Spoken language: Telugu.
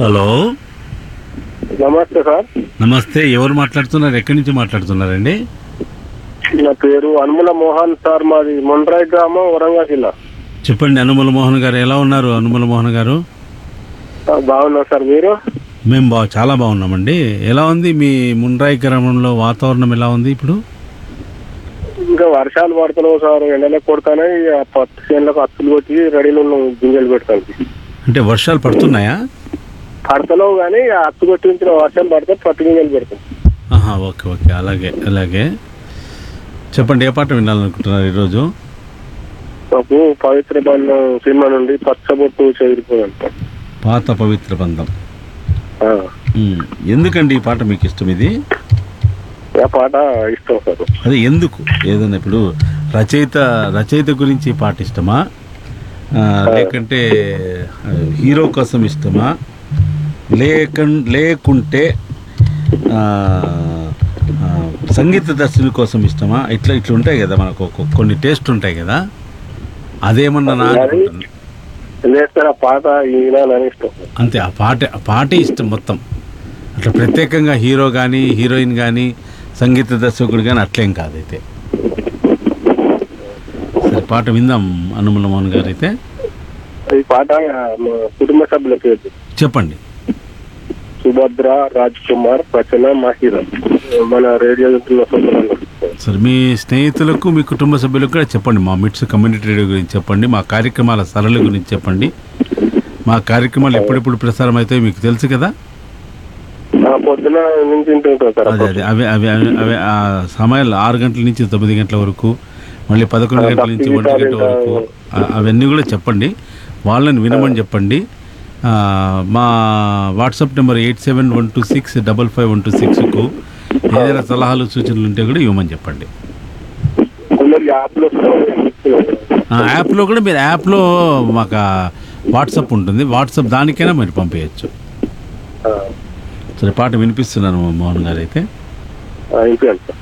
హలో నమస్తే సార్ నమస్తే ఎవరు మాట్లాడుతున్నారు ఎక్కడి నుంచి మాట్లాడుతున్నారండి నా పేరు అనుముల మోహన్ సార్ మాది మొండ్రాయి గ్రామం వరంగల్ జిల్లా చెప్పండి అనుమల మోహన్ గారు ఎలా ఉన్నారు అనుమల మోహన్ గారు ఆ, బాగున్నా సార్ మీరు మేము బా చాలా బాగున్నామండి ఎలా ఉంది మీ ముండ్రాయి గ్రామంలో వాతావరణం ఎలా ఉంది ఇప్పుడు ఇంకా వర్షాలు పడుతున్నావు సార్ ఎండలే కొడతానే ఆ పత్తి చేనులకు అత్తులు కొట్టి రెడీలో ఉన్నాం గింజలు పెడతానికి అంటే వర్షాలు పడుతున్నాయా పడతలేవు కానీ ఆ అత్తు కొట్టి ఉంచిన వర్షం పడితే పత్తి గింజలు పెడతాం ఆహా ఓకే ఓకే అలాగే అలాగే చెప్పండి ఏ పాట వినాలనుకుంటున్నారు ఈరోజు మాకు పవిత్ర బంధం సినిమా నుండి పచ్చబొట్టు చెదిరిపోదంట పాత పవిత్ర బంధం ఉమ్, ఎందుకండి ఈ పాట మీకు ఇష్టం ఇది ఆ పాట ఇష్టం సార్ అదే ఎందుకు ఏదైనా ఇప్పుడు రచయిత రచయిత గురించి ఈ పాట ఇష్టమా ఆ, లేకంటే ఆ, హీరో కోసం ఇష్టమా లేక లేకుంటే ఆ, ఆ, సంగీత దర్శకుని కోసం ఇష్టమా ఇట్లా ఇట్లా ఉంటాయి కదా మనకు ఒక- కొన్ని టేస్ట్ ఉంటాయి కదా అదేమన్నా నా అనుకుంటున్నా. లేదు సార్ ఆ పాట ఈనాలని ఇష్టం సార్ అంతే ఆ పాట ఆ పాటే ఇష్టం మొత్తం అట్లా ప్రత్యేకంగా హీరో కానీ హీరోయిన్ కానీ సంగీత దర్శకుడు కానీ అట్లేం కాదు అయితే సరే పాట విందాం అనుమల మోహన్ గారు అయితే ఈ పాట మా కుటుంబ సభ్యుల పేరు చెప్పండి సుభద్ర రాజ్ కుమార్ రచన మాహిర మన రేడియో వింటున్న సోదరులందరూ. సరే మీ స్నేహితులకు మీ కుటుంబ సభ్యులకు కూడా చెప్పండి మా మిట్స్ కమ్యూనిటీ రేడియో గురించి చెప్పండి మా కార్యక్రమాల సరళ గురించి చెప్పండి మా కార్యక్రమాలు ఎప్పుడెప్పుడు ప్రసారం అవుతాయో మీకు తెలుసు కదా ఆ పొద్దున నుంచి వింటుంటాం సార్ అదే అదే అవి అవి అవి అవి ఆ సమయాలు ఆరు గంటల నుంచి తొమ్మిది గంటల వరకు మళ్ళీ పదకొండు గంటల నుంచి ఒంటి గంట వరకు ఆ- అవన్నీ కూడా చెప్పండి వాళ్ళని వినమని చెప్పండి ఆ, మా WhatsApp number eight seven one two six double five one two సిక్స్కు ఏదైనా సలహాలు సూచనలు ఉంటే కూడా ఇవ్వమని చెప్పండి కొందరు యాప్లో ఆ యాప్లో కూడా మీరు యాప్లో మాకు ఆ వాట్సాప్ ఉంటుంది వాట్సాప్ దానికైనా మీరు పంపించచ్చు సరే పాట వినిపిస్తున్నాను మోహన్ గారు అయితే ఇంకేంటి సార్